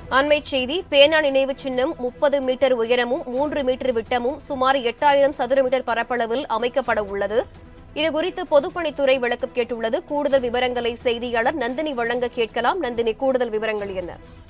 அண்மைச் செய்தி பேனா நினைவு சின்னம் முப்பது மீட்டர் உயரமும் மூன்று மீட்டர் விட்டமும் சுமார் எட்டாயிரம் சதுர மீட்டர் பரப்பளவில் அமைக்கப்பட உள்ளது இதுகுறித்து பொதுப்பணித்துறை விளக்கம் கேட்டுள்ளது கூடுதல் விவரங்களை செய்தியாளர் நந்தினி வழங்க கேட்கலாம் நந்தினி கூடுதல் விவரங்கள் என்ன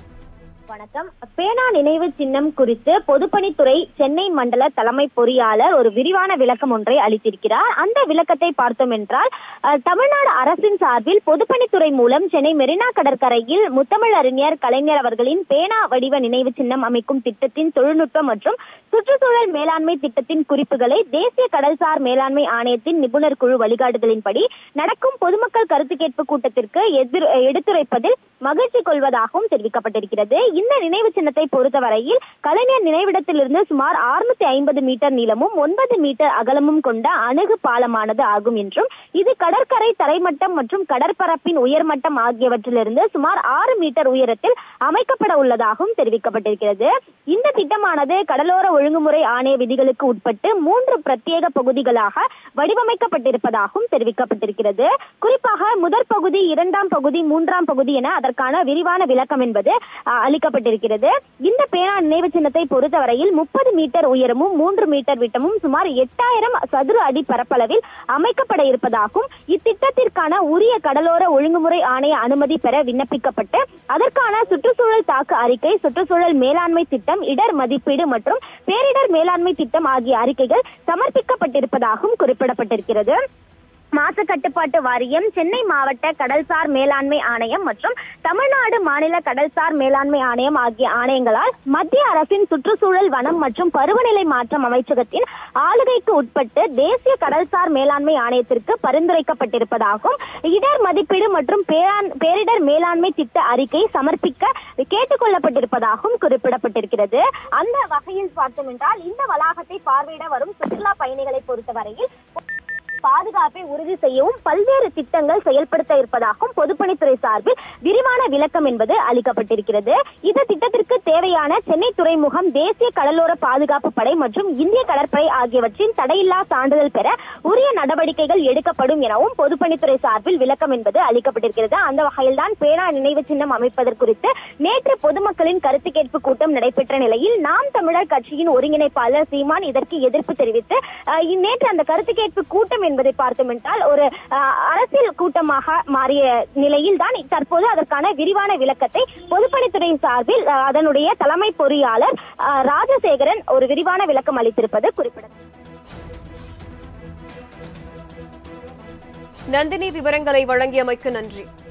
வணக்கம் பேனா நினைவு சின்னம் குறித்து பொதுப்பணித்துறை சென்னை மண்டல தலைமை பொறியாளர் ஒரு விரிவான விளக்கம் ஒன்றை அளித்திருக்கிறார் அந்த விளக்கத்தை பார்த்தோம் என்றால் அஹ், தமிழ்நாடு அரசின் சார்பில் பொதுப்பணித்துறை மூலம் சென்னை மெரினா கடற்கரையில் முத்தமிழ் அறிஞர் கலைஞர் அவர்களின் பேனா வடிவ நினைவு சின்னம் அமைக்கும் திட்டத்தின் தொழில்நுட்ப மற்றும் சுற்றுச்சூழல் மேலாண்மை திட்டத்தின் குறிப்புகளை தேசிய கடல்சார் மேலாண்மை ஆணையத்தின் நிபுணர் குழு வழிகாட்டுதலின்படி நடக்கும் பொதுமக்கள் கருத்து கேட்பு கூட்டத்திற்கு எதிர் எடுத்துரைப்பதில் மகிழ்ச்சி கொள்வதாகவும் தெரிவிக்கப்பட்டிருக்கிறது இந்த நினைவு சின்னத்தை பொறுத்தவரையில் கலைஞர் நினைவிடத்திலிருந்து சுமார் 650 ஐம்பது மீட்டர் நீளமும் ஒன்பது மீட்டர் அகலமும் கொண்ட அணுகு பாலமானது ஆகும் என்றும் இது கடற்கரை தரைமட்டம் மற்றும் கடற்பரப்பின் உயர்மட்டம் ஆகியவற்றிலிருந்து சுமார் ஆறு மீட்டர் உயரத்தில் அமைக்கப்பட உள்ளதாகவும் தெரிவிக்கப்பட்டிருக்கிறது இந்த திட்டமானது கடலோர ஒழுங்குமுறை ஆணைய விதிகளுக்கு உட்பட்டு மூன்று பிரத்யேக பகுதிகளாக வடிவமைக்கப்பட்டிருப்பதாகவும் தெரிவிக்கப்பட்டிருக்கிறது குறிப்பாக முதற் பகுதி இரண்டாம் பகுதி மூன்றாம் பகுதி என அதற்கான விரிவான விளக்கம் என்பது அஹ், அளிக்கப்பட்டிருக்கிறது இந்த பேனா நினைவு சின்னத்தை பொறுத்தவரையில் முப்பது மீட்டர் உயரமும் மூன்று மீட்டர் விட்டமும் சுமார் எட்டாயிரம் சதுர அடி பரப்பளவில் அமைக்கப்பட இருப்பதாகவும் இத்திட்டத்திற்கான உரிய கடலோர ஒழுங்குமுறை ஆணைய அனுமதி பெற விண்ணப்பிக்கப்பட்டு அதற்கான சுற்றுச்சூழல் தாக்கு அறிக்கை சுற்றுச்சூழல் மேலாண்மை திட்டம் இடர் மதிப்பீடு மற்றும் பேரிடர் மேலாண்மை திட்டம் ஆகிய அறிக்கைகள் சமர்ப்பிக்கப்பட்டிருப்பதாகவும் குறிப்பிடப்பட்டிருக்கிறது மாசு கட்டுப்பாட்டு வாரியம் சென்னை மாவட்ட கடல்சார் மேலாண்மை ஆணையம் மற்றும் தமிழ்நாடு மாநில கடல்சார் மேலாண்மை ஆணையம் ஆகிய ஆணையங்களால் மத்திய அரசின் சுற்றுச்சூழல் வனம் மற்றும் பருவநிலை மாற்றம் அமைச்சகத்தின் ஆளுகைக்கு உட்பட்டு தேசிய கடல்சார் மேலாண்மை ஆணையத்திற்கு பரிந்துரைக்கப்பட்டிருப்பதாகவும் இடர் மதிப்பீடு மற்றும் பேராண்- பேரிடர் மேலாண்மை திட்ட அறிக்கை சமர்ப்பிக்க கேட்டுக் கொள்ளப்பட்டிருப்பதாகவும் குறிப்பிடப்பட்டிருக்கிறது அந்த வகையில் பார்த்தோம் என்றால் இந்த வளாகத்தை பார்வையிட வரும் சுற்றுலா பயணிகளை பொறுத்தவரையில் பாதுகாப்பை உறுதி செய்யவும் பல்வேறு திட்டங்கள் செயல்படுத்த இருப்பதாகவும் பொதுப்பணித்துறை சார்பில் விரிவான விளக்கம் என்பது அளிக்கப்பட்டிருக்கிறது இந்த திட்டத்திற்கு தேவையான சென்னை துறைமுகம் தேசிய கடலோர பாதுகாப்பு படை மற்றும் இந்திய கடற்படை ஆகியவற்றின் தடையில்லா சான்றிதழ் பெற உரிய நடவடிக்கைகள் எடுக்கப்படும் எனவும் பொதுப்பணித்துறை சார்பில் விளக்கம் என்பது அளிக்கப்பட்டிருக்கிறது அந்த வகையில்தான் பேனா நினைவு சின்னம் அமைப்பதற்கு குறித்து நேற்று பொதுமக்களின் கருத்து கேட்பு கூட்டம் நடைபெற்ற நிலையில் நாம் தமிழர் கட்சியின் ஒருங்கிணைப்பாளர் சீமான் இதற்கு எதிர்ப்பு தெரிவித்து அஹ், நேற்று அந்த கருத்து கேட்பு கூட்டம் என்பதை பார்த்தோம் என்றால் ஒரு அஹ், அரசியல் கூட்டமாக மாறிய நிலையில் தான் தற்போது அதற்கான விரிவான விளக்கத்தை பொதுப்பணித்துறை சார்பில் அஹ், அதனுடைய தலைமை பொறியாளர் அஹ், ராஜசேகரன் ஒரு விரிவான விளக்கம் அளித்திருப்பது குறிப்பிடத்தக்கது நந்தினி விவரங்களை வழங்கியமைக்கு நன்றி